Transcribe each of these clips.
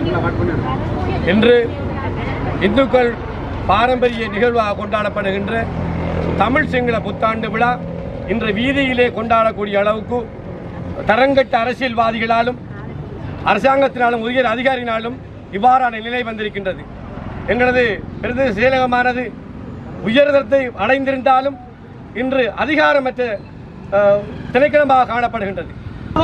இன்று இந்துக்கள் பாரம்பரிய நிகழ்வாக கொண்டாடப்படுகின்ற தமிழ் சிங்கள புத்தாண்டு விழா இன்று வீதியிலே கொண்டாடக்கூடிய அளவுக்கு தரங்கட்ட அரசியல்வாதிகளாலும் அரசாங்கத்தினாலும் உயர் அதிகாரினாலும் இவ்வாறான நிலை வந்திருக்கின்றது எங்களது பிரதேச செயலகமானது உயர்தரத்தை அடைந்திருந்தாலும் இன்று அதிகாரமற்ற அஹ், திணைக்களமாக காணப்படுகின்றது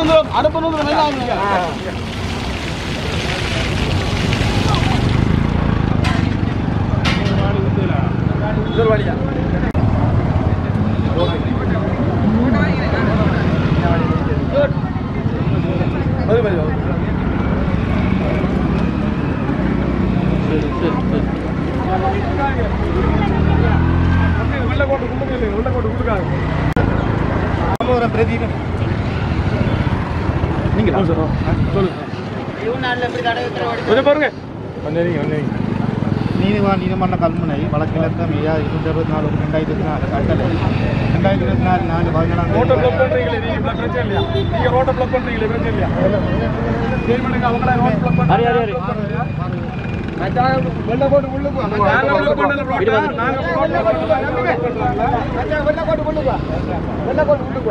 இன்னொரு வழியா அது மாதிரி வெள்ளக்கோட்டை கும்பிட்டு வெள்ளக்கோட்டை கொடுக்காங்க பிரதீபம் நீங்க சொல்லுங்க கொஞ்சம் பாருங்க நீதிவான் நீதிமன்ற கல்முனை வழக்கிழக்கம் ஐயா இருநூற்றி அறுபத்தி நாலு ரெண்டாயிரத்தி இருபத்தி நாலு கட்டளை ரெண்டாயிரத்தி இருபத்தி நாலு நாலு பதினேழாம் ரோட்டை தேதி பிளாக் பண்றீங்களே நீங்க பிளாக் பிரச்சனை இல்லையா நீங்க ரோட்டை பிளாக் பண்றீங்களே பிரச்சனை இல்லையா சரி பண்ணுங்க அவங்கள ரோட் பிளாக் பண்றாங்க வெள்ளக்கோட்டு உள்ளுக்கு நாங்க பிளாக் பண்ணல ரோட்டை நாங்க ரோட் பிளாக் பண்றாங்க வெள்ளக்கோட்டு உள்ளுக்கு வெள்ளக்கோட்டு உள்ளுக்கு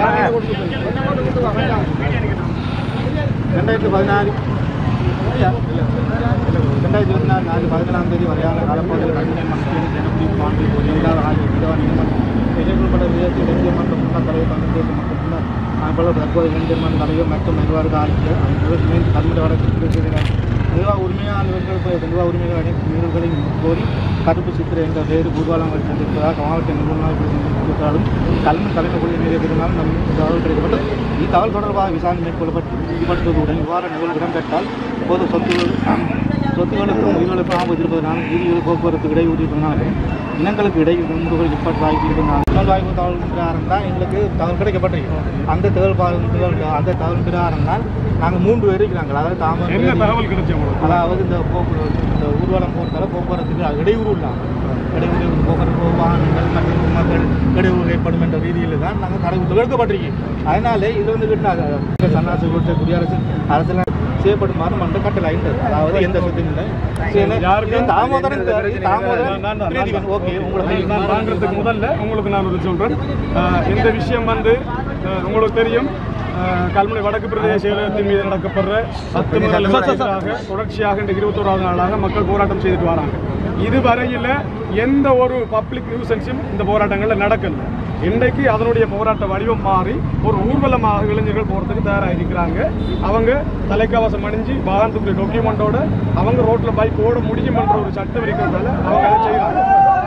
ரெண்டாயிரத்தி பதினாறு ரெண்டாயிரத்தி இருபத்தி நாலு நாலு பதினேழாம் தேதி வரையான காலப்பகுதியில் கல்முனை மக்களின் ஜனப்பிரிவு ஆண்டு ஒரு இரண்டாவது ஆகிய நீதிவான் நீதிமன்றம் எதிர்கொள்ளப்பட்ட விதத்தில் இந்திய மற்றும் முன்னாள் தலைவர் தமிழ் மற்றும் முன்னாள் அமைப்பாளர் தற்போது இந்திய மன்ற தலைவர் மற்றும் நிர்வாக ஆட்சியர் இணைந்து கல்முனை வடக்கு நிர்வாக உரிமையாளர்களுக்கு நிர்வாக உரிமைகள் அனைத்து நிறுவனங்களை கோரி கருப்பு சித்திரை என்ற வேறு ஊர்வலங்கள் சென்றிருப்பதாக மாவட்ட நிர்வாகம் தெரிவித்தாலும் கல்வி தலைமை கொள்கை நிறைவேற்றினால் நம் தகவல் கிடைக்கப்பட்டு இத்தகவல் தொடர்பாக விசாரணை மேற்கொள்ளப்பட்டு ஈடுபடுத்துவதுடன் இவ்வாறு நிகழ்வு இடம்பெற்றால் பொது சொத்துகள் சொத்துகளுக்கும் உயிர்களுக்கும் ஆபத்து இருப்பதனால் வீதிகள் போக்குவரத்து இடையூறு இருப்பதனாலும் இனங்களுக்கு இடையில் முன்புகள் இப்பட்டு வாய்ப்பு இருப்பதனால் தகவல் வாய்ப்பு தகவல் பிரகாரம் தான் எங்களுக்கு தகவல் கிடைக்கப்பட்டிருக்கு அந்த தகவல் பா- தகவல் அந்த தகவல் பிரகாரம் தான் நாங்கள் மூன்று பேர் இருக்கிறாங்க அதாவது என்ன தாமரை தகவல் கிடைச்சு உங்களுக்கு அதாவது இந்த போக்குவரத்து இந்த ஊர்வலம் போகிறதால போக்குவரத்துக்கு இடையூறு இல்லாமல் இடையூறு போக்குவரத்து வாகனங்கள் மற்றும் மக்கள் இடையூறு ஏற்படும் என்ற ரீதியில் தான் நாங்கள் கடை எடுக்கப்பட்டிருக்கோம் அதனாலே இது வந்து கிட்ட சன்னாசி கொடுத்த குடியரசு அரசியல் செய்யப்படுமாறு மன்ற கட்டளை ஐந்தது அதாவது எந்த சொத்தும் இல்லை யாருக்கு? தாமோதரன் தாமோதரன் நான் தான், நான் பிரீதிகன். தான். ஓகே உங்களுக்கு நான் வாங்குறதுக்கு முதல்ல உங்களுக்கு நான் ஒரு சொல்றேன் அஹ், இந்த விஷயம் வந்து அஹ், உங்களுக்கு தெரியும் அஹ், கல்முனை வடக்கு பிரதேச செயலகத்தின் மீது நடக்கப்படுற பத்து முதல் வருஷமாக தொடர்ச்சியாக இந்த இருபத்தோராவது நாளாக மக்கள் போராட்டம் செய்துட்டு வராங்க இதுவரையில் எந்த ஒரு பப்ளிக் நியூசன்ஸும் இந்த போராட்டங்களில் நடக்கல இன்றைக்கு அதனுடைய போராட்ட வடிவம் மாறி ஒரு ஊர்வலமாக இளைஞர்கள் போகிறதுக்கு தயாராக இருக்கிறாங்க அவங்க தலைக்கவசம் அணிஞ்சு வாகனத்துக்குரிய டாக்குமெண்டோட அவங்க ரோட்ல பைக் ஓட முடியுமன்ற ஒரு சட்டம் இருக்கிறதால அவங்க அதை செய்கிறாங்க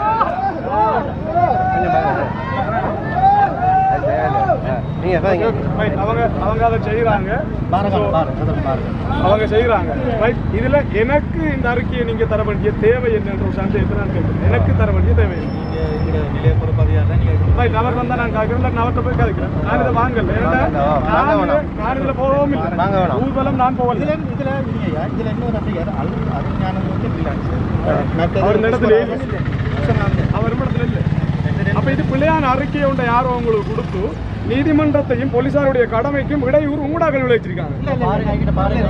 Right, அவங்க அவங்க அதை செய்கிறாங்க பாருங்க பாருங்க சதுரம் பாருங்க அவங்க செய்கிறாங்க ரைட் இதுல எனக்கு இந்த அறிக்கையை நீங்க தர வேண்டிய தேவை என்னன்ற ஒரு சந்தேகத்தை நான் கேட்கிறேன் எனக்கு தர வேண்டிய தேவை என்ன? நீங்கள் இங்கே நிலைய பொறுப்பதியாக தான் நீங்கள் ரைட் அவர் வந்தா நான் கேட்கிறேன் நான் அவர்கிட்ட போய் கேட்கிறேன் நான் இதை வாங்கல ஏன்னா நான் இதுல- நான் இதுல போகவும் இல்லை ஊர்வலம் நான் போகல இதுல இதுல இல்லையா இதுல இன்னொரு அப்படியார் அருள் அருஞானம் வந்து freelance. அவர் இந்த இடத்துல இல்லை. சொன்னாங்க. அவர் இடத்துல இல்லை அப்ப இது பிள்ளையான அறிக்கையை உண்ட யாரோ உங்களுக்கு கொடுத்து நீதிமன்றத்தையும் போலீசாருடைய கடமைக்கும் இடையூறு ஊடாக விளைவிச்சிருக்காங்க இல்ல, இல்ல, பாருங்க, இங்கிட்ட பாருங்க.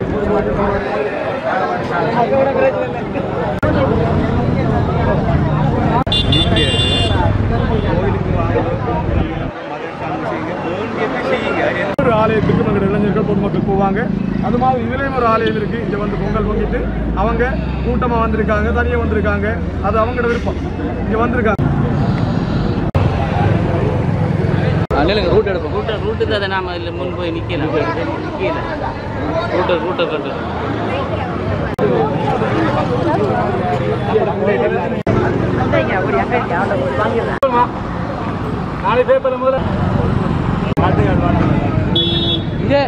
ஒரு ஆலயத்துக்கு எங்களுடைய இளைஞர்கள் பொதுமக்கள் போவாங்க அது மாதிரி இதுலேயும் ஒரு ஆலயம் இருக்கு இங்க வந்து பொங்கல் பொங்கிட்டு அவங்க கூட்டமா வந்திருக்காங்க தனியா வந்திருக்காங்க அது அவங்களோட விருப்பம் இங்க வந்திருக்காங்க ரூட் எடுப்போம் ரூட்டை ரூட்டுக்கு அதை நாம இதில் முன் போய் நிற்கலாம் நிற்கல ரூட்டை ரூட்டை கட்டு நாளை பேப்பர்ல முதல்ல இதே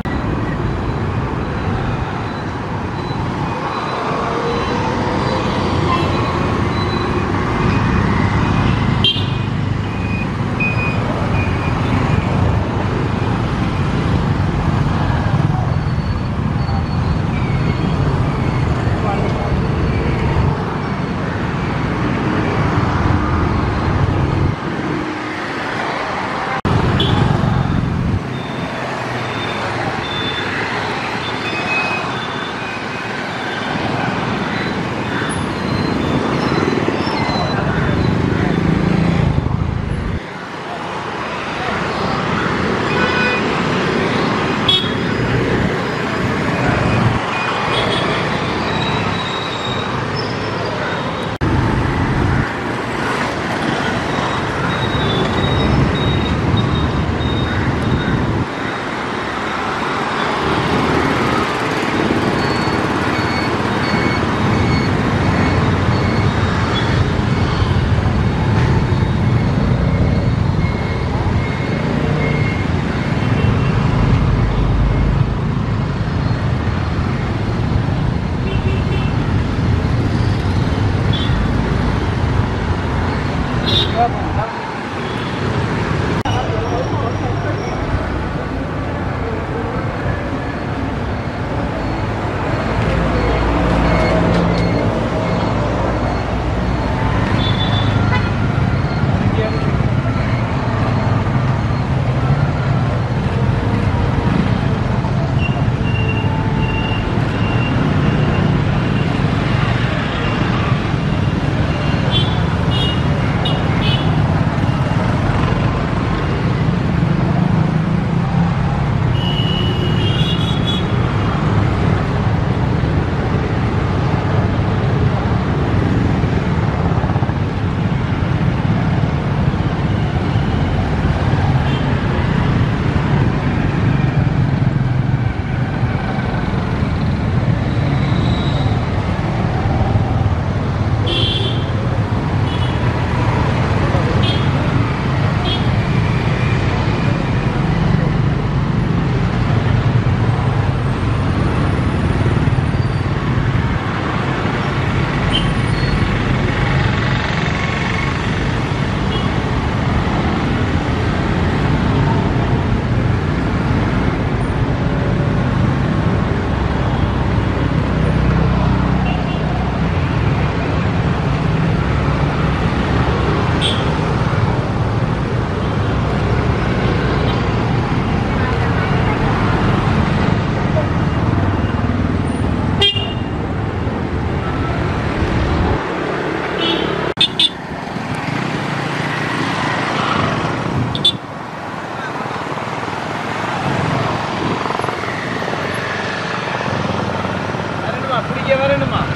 பிடிக்க வரணுமா